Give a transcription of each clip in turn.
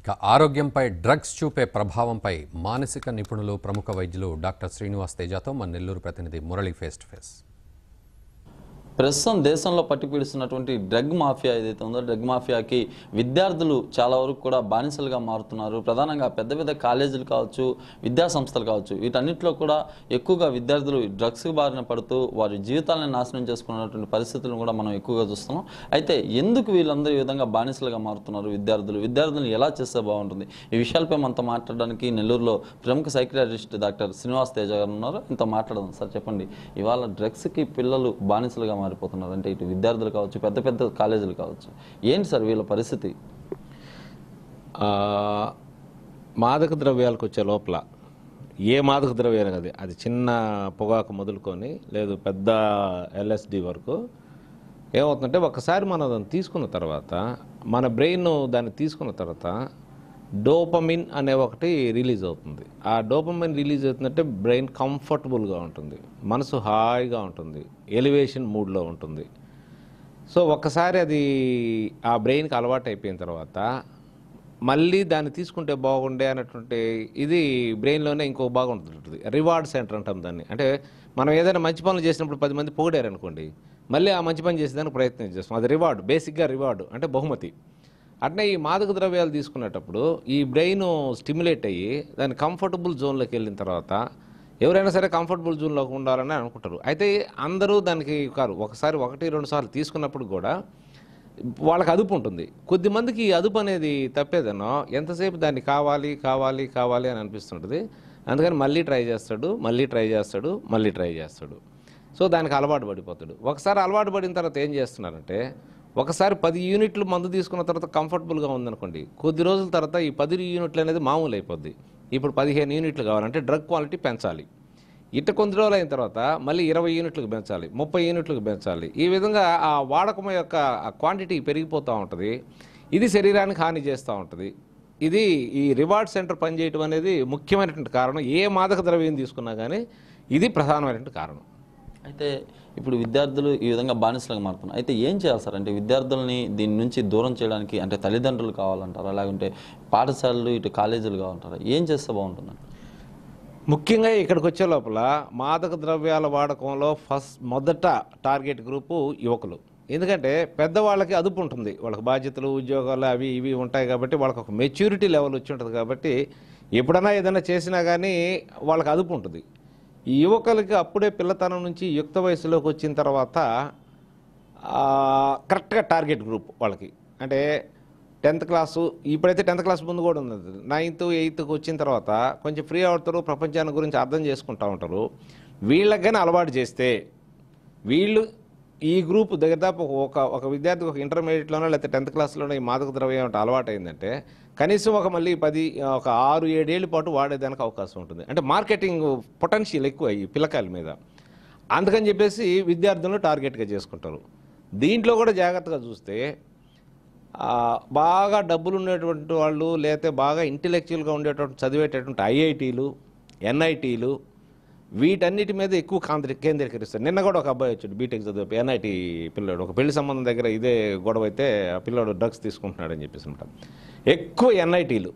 ఇక ఆరోగ్యంపై డ్రగ్స్ చూపే ప్రభావంపై మానసిక నిపుణులు ప్రముఖ వైద్యులు డాక్టర్ శ్రీనివాస్ తేజాతో మన నెల్లూరు ప్రతినిధి మురళి ఫేస్ టు ఫేస్ ప్రస్తుతం దేశంలో పట్టిపీడిస్తున్నటువంటి డ్రగ్ మాఫియా ఏదైతే ఉందో డ్రగ్ మాఫియాకి విద్యార్థులు చాలా వరకు కూడా బానిసలుగా మారుతున్నారు ప్రధానంగా పెద్ద పెద్ద కాలేజీలు కావచ్చు విద్యా సంస్థలు కావచ్చు వీటన్నిటిలో కూడా ఎక్కువగా విద్యార్థులు డ్రగ్స్ బారిన పడుతూ వారి జీవితాలను నాశనం చేసుకున్నటువంటి పరిస్థితులను కూడా మనం ఎక్కువగా చూస్తున్నాం అయితే ఎందుకు వీళ్ళందరూ ఈ విధంగా బానిసలుగా మారుతున్నారు విద్యార్థులు విద్యార్థులను ఎలా చేస్తే బాగుంటుంది ఈ విషయాలపై మనతో మాట్లాడడానికి నెల్లూరులో ప్రముఖ సైకియాట్రిస్ట్ డాక్టర్ శ్రీనివాస్ తేజ గారు ఉన్నారు ఇంత మాట్లాడదాం సార్ చెప్పండి ఇవాళ డ్రగ్స్కి పిల్లలు బానిసలుగా మారిపోతున్నారు అంటే ఇటు విద్యార్థులు కావచ్చు పెద్ద పెద్ద కాలేజీలు కావచ్చు ఏంటి సార్ వీళ్ళ పరిస్థితి ఆ, మాదక ద్రవ్యాలకు వచ్చే లోపల ఏ మాదక ద్రవ్యాలు అది అది చిన్న పొగాకు మొదలుకొని లేదు పెద్ద ఎల్ఎస్డి వరకు ఏమవుతుందంటే ఒకసారి మనం దాన్ని తీసుకున్న తర్వాత మన బ్రెయిన్ దాన్ని తీసుకున్న తర్వాత డోపమిన్ అనే ఒకటి రిలీజ్ అవుతుంది ఆ డోపమిన్ రిలీజ్ అవుతుందంటే బ్రెయిన్ కంఫర్టబుల్గా ఉంటుంది మనసు హాయిగా ఉంటుంది ఎలివేషన్ మూడ్లో ఉంటుంది సో ఒక్కసారి అది ఆ బ్రెయిన్కి అలవాటు అయిపోయిన తర్వాత మళ్ళీ దాన్ని తీసుకుంటే బాగుండే అన్నటువంటి ఇది బ్రెయిన్లోనే ఇంకో బాగుంటుంది రివార్డ్ సెంటర్ అంటాం దాన్ని అంటే మనం ఏదైనా మంచి పనులు చేసినప్పుడు పది మంది పొగిడారు అనుకోండి మళ్ళీ ఆ మంచి పని చేసేదానికి ప్రయత్నం చేస్తాం అది రివార్డ్ బేసిక్గా రివార్డు అంటే బహుమతి అట్నే ఈ మాదక ద్రవ్యాలు తీసుకునేటప్పుడు ఈ బ్రెయిన్ స్టిమ్యులేట్ అయ్యి దాని కంఫర్టబుల్ జోన్లోకి వెళ్ళిన తర్వాత ఎవరైనా సరే కంఫర్టబుల్ జోన్లోకి ఉండాలని అనుకుంటారు అయితే అందరూ దానికి కారు ఒకసారి ఒకటి రెండు సార్లు తీసుకున్నప్పుడు కూడా వాళ్ళకి అదుపు ఉంటుంది కొద్దిమందికి ఈ అదుపు అనేది తప్పేదనో ఎంతసేపు దాన్ని కావాలి కావాలి కావాలి అని అనిపిస్తుంటుంది అందుకని మళ్ళీ ట్రై చేస్తాడు మళ్ళీ ట్రై చేస్తాడు మళ్ళీ ట్రై చేస్తాడు సో దానికి అలవాటు పడిపోతాడు ఒకసారి అలవాటు పడిన తర్వాత ఏం చేస్తున్నారంటే ఒకసారి పది యూనిట్లు మందు తీసుకున్న తర్వాత కంఫర్టబుల్గా ఉందనుకోండి కొద్ది రోజుల తర్వాత ఈ పది యూనిట్లు అనేది మామూలు అయిపోద్ది ఇప్పుడు పదిహేను యూనిట్లు కావాలంటే డ్రగ్ క్వాలిటీ పెంచాలి ఇట్ట కొన్ని రోజులు అయిన తర్వాత మళ్ళీ ఇరవై యూనిట్లకు పెంచాలి ముప్పై యూనిట్లకు పెంచాలి ఈ విధంగా ఆ వాడకం యొక్క క్వాంటిటీ పెరిగిపోతూ ఉంటుంది ఇది శరీరానికి హాని చేస్తూ ఉంటుంది ఇది ఈ రివార్డ్ సెంటర్ పనిచేయటం అనేది ముఖ్యమైనటువంటి కారణం ఏ మాదక ద్రవ్యం తీసుకున్నా కానీ ఇది ప్రధానమైనటువంటి కారణం అయితే ఇప్పుడు విద్యార్థులు ఈ విధంగా బానిసలుగా మారుతున్నారు అయితే ఏం చేయాలి సార్ అంటే విద్యార్థులని దీని నుంచి దూరం చేయడానికి అంటే తల్లిదండ్రులు కావాలంటారా లేకుంటే పాఠశాలలు ఇటు కాలేజీలు కావాలంటారా ఏం చేస్తే బాగుంటుందండి ముఖ్యంగా ఇక్కడికి వచ్చే లోపల మాదక ద్రవ్యాల వాడకంలో ఫస్ట్ మొదట టార్గెట్ గ్రూపు యువకులు ఎందుకంటే పెద్దవాళ్ళకి అదుపు ఉంటుంది వాళ్ళకి బాధ్యతలు ఉద్యోగాలు అవి ఇవి ఉంటాయి కాబట్టి వాళ్ళకి ఒక మెచ్యూరిటీ లెవెల్ వచ్చి ఉంటుంది కాబట్టి ఎప్పుడైనా ఏదైనా చేసినా కానీ వాళ్ళకి అదుపు ఉంటుంది ఈ యువకులకి అప్పుడే పిల్లతనం నుంచి యుక్త వయసులోకి వచ్చిన తర్వాత ఆ, కరెక్ట్గా టార్గెట్ గ్రూప్ వాళ్ళకి అంటే టెన్త్ క్లాసు ఇప్పుడైతే టెన్త్ క్లాస్ ముందు కూడా ఉంది నైన్త్ ఎయిత్కి వచ్చిన తర్వాత కొంచెం ఫ్రీ అవుతారు ప్రపంచాన్ని గురించి అర్థం చేసుకుంటూ ఉంటారు వీళ్ళకి కానీ అలవాటు చేస్తే వీళ్ళు ఈ గ్రూప్ దాదాపు ఒక ఒక విద్యార్థి ఒక ఇంటర్మీడియట్లోనో లేకపోతే టెన్త్ క్లాస్లోనో ఈ మాదక ద్రవ్యం అంటే అలవాటు అయిందంటే కనీసం ఒక మళ్ళీ పది ఒక ఆరు ఏడేళ్ళ పాటు వాడేదానికి అవకాశం ఉంటుంది అంటే మార్కెటింగ్ పొటెన్షియల్ ఎక్కువ ఈ పిల్లకాయల మీద అందుకని చెప్పేసి విద్యార్థులను టార్గెట్గా చేసుకుంటారు దీంట్లో కూడా జాగ్రత్తగా చూస్తే ఆ, బాగా డబ్బులు ఉండేటువంటి వాళ్ళు లేకపోతే బాగా ఇంటెలెక్చువల్గా ఉండేటువంటి చదివేటటువంటి ఐఐటీలు ఎన్ఐటీలు వీటన్నిటి మీద ఎక్కువ కాంద్రీ కేంద్రీకరిస్తారు నిన్న కూడా ఒక అబ్బాయి వచ్చాడు బీటెక్ చదివే ఎన్ఐటి పిల్లాడు ఒక పెళ్లి సంబంధం దగ్గర ఇదే గొడవ అయితే ఆ పిల్లాడు డ్రగ్స్ తీసుకుంటున్నాడని చెప్పేసి అనమాట ఎక్కువ ఎన్ఐటీలు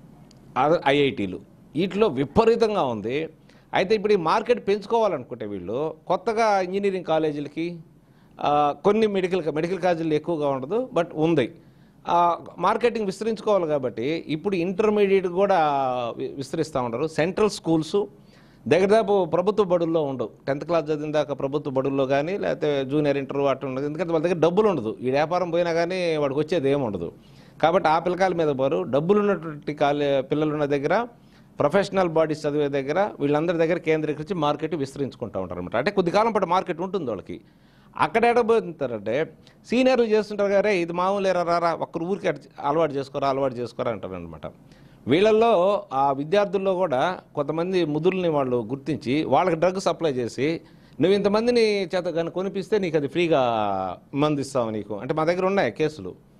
ఐఐటీలు వీటిలో విపరీతంగా ఉంది అయితే ఇప్పుడు ఈ మార్కెట్ పెంచుకోవాలనుకుంటే వీళ్ళు కొత్తగా ఇంజనీరింగ్ కాలేజీలకి ఆ, కొన్ని మెడికల్ మెడికల్ కాలేజీలు ఎక్కువగా ఉండదు బట్ ఉంది ఆ, మార్కెటింగ్ విస్తరించుకోవాలి కాబట్టి ఇప్పుడు ఇంటర్మీడియట్ కూడా వి- విస్తరిస్తూ ఉంటారు సెంట్రల్ స్కూల్స్ దగ్గరదాపు ప్రభుత్వ బడుల్లో ఉండవు టెన్త్ క్లాస్ చదివిన దాకా ప్రభుత్వ బడుల్లో కానీ లేకపోతే జూనియర్ ఇంటర్ అట్లా ఉండదు ఎందుకంటే వాళ్ళ దగ్గర డబ్బులు ఉండదు ఈ వ్యాపారం పోయినా కానీ వాడికి వచ్చేది ఏమి ఉండదు కాబట్టి ఆ పిల్లకాయల మీద పోరు డబ్బులు ఉన్నటువంటి కాలే పిల్లలు ఉన్న దగ్గర ప్రొఫెషనల్ బాడీస్ చదివే దగ్గర వీళ్ళందరి దగ్గర కేంద్రీకరించి మార్కెట్ విస్తరించుకుంటూ ఉంటారు అనమాట అంటే కొద్ది కాలం పాటు మార్కెట్ ఉంటుంది వాళ్ళకి అక్కడ ఎడబోతుంటారంటే సీనియర్లు చేస్తుంటారు గారే ఇది మామూలేరా రారా ఒక్కరు ఊరికి అటు- అలవాటు చేసుకోరా అలవాటు చేసుకోరా అంటారు అనమాట వీళ్ళల్లో ఆ విద్యార్థుల్లో కూడా కొంతమంది ముదుల్ని వాళ్ళు గుర్తించి వాళ్ళకి డ్రగ్ సప్లై చేసి నువ్వు ఇంతమందిని చేత కానీ కొనిపిస్తే నీకు అది ఫ్రీగా మందు ఇస్తావు నీకు అంటే మా దగ్గర ఉన్నాయి కేసులు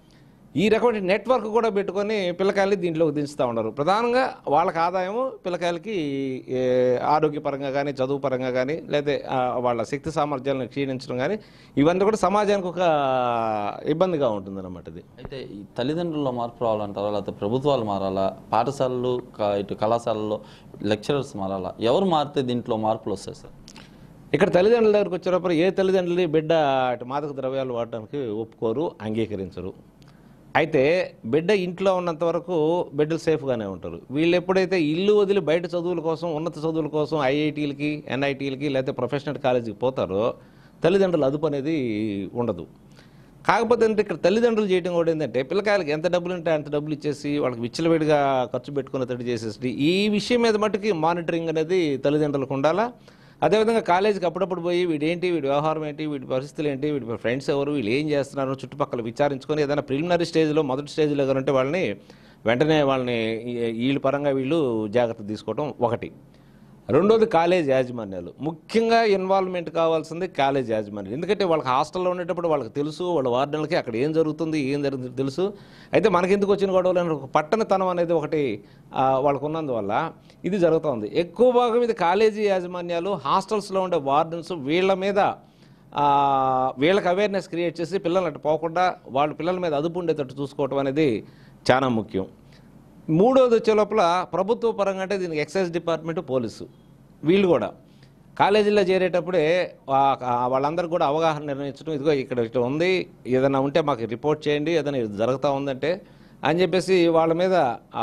ఈ రకమైన నెట్వర్క్ కూడా పెట్టుకొని పిల్లకాయల్ని దీంట్లోకి దించుతూ ఉన్నారు ప్రధానంగా వాళ్ళకి ఆదాయము పిల్లకాయలకి ఏ, ఆరోగ్యపరంగా కానీ చదువు పరంగా కానీ లేదా ఆ, వాళ్ళ శక్తి సామర్థ్యాలను క్షీణించడం కానీ ఇవన్నీ కూడా సమాజానికి ఒక ఇబ్బందిగా ఉంటుంది అన్నమాట ఇది అయితే ఈ తల్లిదండ్రుల్లో మార్పు రావాలంటారా లేకపోతే ప్రభుత్వాలు మారాలా పాఠశాలలు క- ఇటు కళాశాలల్లో లెక్చరర్స్ మారాలా ఎవరు మారితే దీంట్లో మార్పులు వస్తాయి సార్ ఇక్కడ తల్లిదండ్రుల దగ్గరికి వచ్చేటప్పుడు ఏ తల్లిదండ్రులు బిడ్డ అటు మాదక ద్రవ్యాలు వాడడానికి ఒప్పుకోరు అంగీకరించరు అయితే బిడ్డ ఇంట్లో ఉన్నంత వరకు బిడ్డలు సేఫ్గానే ఉంటారు వీళ్ళు ఎప్పుడైతే ఇల్లు వదిలి బయట చదువుల కోసం ఉన్నత చదువుల కోసం ఐఐటీలకి ఎన్ఐటీలకి లేకపోతే ప్రొఫెషనల్ కాలేజీకి పోతారో తల్లిదండ్రుల అదుపు అనేది ఉండదు కాకపోతే ఏంటంటే ఇక్కడ తల్లిదండ్రులు చేయడం కూడా ఏంటంటే పిల్లకాయలకి ఎంత డబ్బులు ఉంటే అంత డబ్బులు ఇచ్చేసి వాళ్ళకి విచ్చలవిడిగా ఖర్చు పెట్టుకునేటట్టు చేసేసి ఈ విషయం మీద మట్టుకి మానిటరింగ్ అనేది తల్లిదండ్రులకు ఉండాలా అదేవిధంగా కాలేజీకి అప్పుడప్పుడు పోయి వీడేంటి వీడి వ్యవహారం ఏంటి వీడి పరిస్థితులు ఏంటి వీడి ఫ్రెండ్స్ ఎవరు వీళ్ళు ఏం చేస్తున్నారు చుట్టుపక్కల విచారించుకొని ఏదైనా ప్రిలిమినరీ స్టేజ్లో మొదటి స్టేజ్లో ఉంటే వాళ్ళని వెంటనే వాళ్ళని ఈ- వీళ్ళ పరంగా వీళ్ళు జాగ్రత్త తీసుకోవడం ఒకటి రెండోది కాలేజ్ యాజమాన్యాలు ముఖ్యంగా ఇన్వాల్వ్మెంట్ కావాల్సింది కాలేజ్ యాజమాన్యాలు ఎందుకంటే వాళ్ళకి హాస్టల్లో ఉండేటప్పుడు వాళ్ళకి తెలుసు వాళ్ళ వార్డెన్లకి అక్కడ ఏం జరుగుతుంది ఏం జరుగుతుంది తెలుసు అయితే మనకి ఎందుకు వచ్చిన గొడవలు అని ఒక పట్టణతనం అనేది ఒకటి ఆ, వాళ్ళకు ఉన్నందువల్ల ఇది జరుగుతుంది ఎక్కువ భాగం ఇది కాలేజీ యాజమాన్యాలు హాస్టల్స్లో ఉండే వార్డెన్స్ వీళ్ళ మీద ఆ, వీళ్ళకి అవేర్నెస్ క్రియేట్ చేసి పిల్లలు అటు పోకుండా వాళ్ళ పిల్లల మీద అదుపు ఉండేటట్టు చూసుకోవటం అనేది చాలా ముఖ్యం మూడోది వచ్చే లోపల ప్రభుత్వ పరంగా అంటే దీనికి ఎక్సైజ్ డిపార్ట్మెంట్ పోలీసు వీళ్ళు కూడా కాలేజీలో చేరేటప్పుడే వా- ఆ వాళ్ళందరూ కూడా అవగాహన నిర్ణయించడం ఇదిగో ఇక్కడ ఇట్లా ఉంది ఏదైనా ఉంటే మాకు రిపోర్ట్ చేయండి ఏదైనా ఇది జరుగుతూ ఉందంటే అని చెప్పేసి వాళ్ళ మీద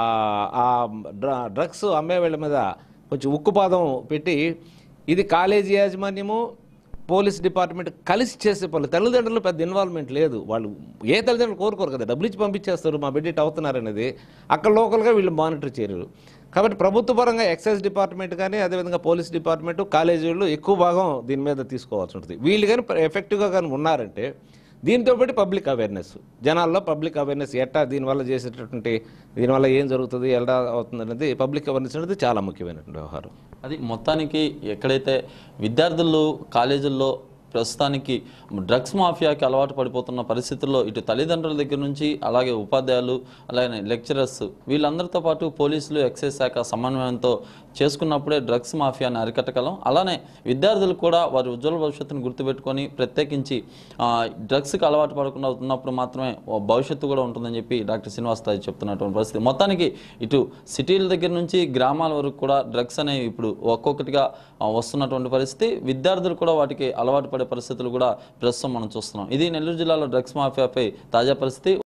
ఆ- ఆ డ్ర- డ్రగ్స్ అమ్మే వాళ్ళ మీద కొంచెం ఉక్కుపాదం పెట్టి ఇది కాలేజీ యాజమాన్యము పోలీస్ డిపార్ట్మెంట్ కలిసి చేసే పనులు తల్లిదండ్రులు పెద్ద ఇన్వాల్వ్మెంట్ లేదు వాళ్ళు ఏ తల్లిదండ్రులు కోరుకోరు కదా డబ్బులు ఇచ్చి పంపించేస్తారు మా బిడ్డ ఇటు అవుతున్నారు అనేది అక్కడ లోకల్గా వీళ్ళు మానిటర్ చేయరు కాబట్టి ప్రభుత్వ పరంగా ఎక్సైజ్ డిపార్ట్మెంట్ కానీ అదేవిధంగా పోలీస్ డిపార్ట్మెంట్ కాలేజీలు ఎక్కువ భాగం దీని మీద తీసుకోవాల్సి ఉంటుంది వీళ్ళు కానీ ఎఫెక్టివ్గా కానీ ఉన్నారంటే దీంతో పాటు పబ్లిక్ అవేర్నెస్ జనాల్లో పబ్లిక్ అవేర్నెస్ ఎట్టా దీనివల్ల చేసేటటువంటి దీనివల్ల ఏం జరుగుతుంది ఎలా అవుతుంది అనేది పబ్లిక్ అవేర్నెస్ అనేది చాలా ముఖ్యమైనటువంటి వ్యవహారం అది మొత్తానికి ఎక్కడైతే విద్యార్థులు కాలేజీల్లో ప్రస్తుతానికి డ్రగ్స్ మాఫియాకి అలవాటు పడిపోతున్న పరిస్థితుల్లో ఇటు తల్లిదండ్రుల దగ్గర నుంచి అలాగే ఉపాధ్యాయులు అలాగే లెక్చరర్స్ వీళ్ళందరితో పాటు పోలీసులు ఎక్సైజ్ శాఖ సమన్వయంతో చేసుకున్నప్పుడే డ్రగ్స్ మాఫియాని అరికట్టగలం అలానే విద్యార్థులు కూడా వారి ఉజ్వల భవిష్యత్తును గుర్తుపెట్టుకొని ప్రత్యేకించి ఆ, డ్రగ్స్కి అలవాటు పడకుండా ఉన్నప్పుడు మాత్రమే ఓ భవిష్యత్తు కూడా ఉంటుందని చెప్పి డాక్టర్ శ్రీనివాస్ తాయి చెప్తున్నటువంటి పరిస్థితి మొత్తానికి ఇటు సిటీల దగ్గర నుంచి గ్రామాల వరకు కూడా డ్రగ్స్ అనేవి ఇప్పుడు ఒక్కొక్కటిగా ఆ, వస్తున్నటువంటి పరిస్థితి విద్యార్థులు కూడా వాటికి అలవాటు పడే పరిస్థితులు కూడా ప్రస్తుతం మనం చూస్తున్నాం ఇది నెల్లూరు జిల్లాలో డ్రగ్స్ మాఫియాపై తాజా పరిస్థితి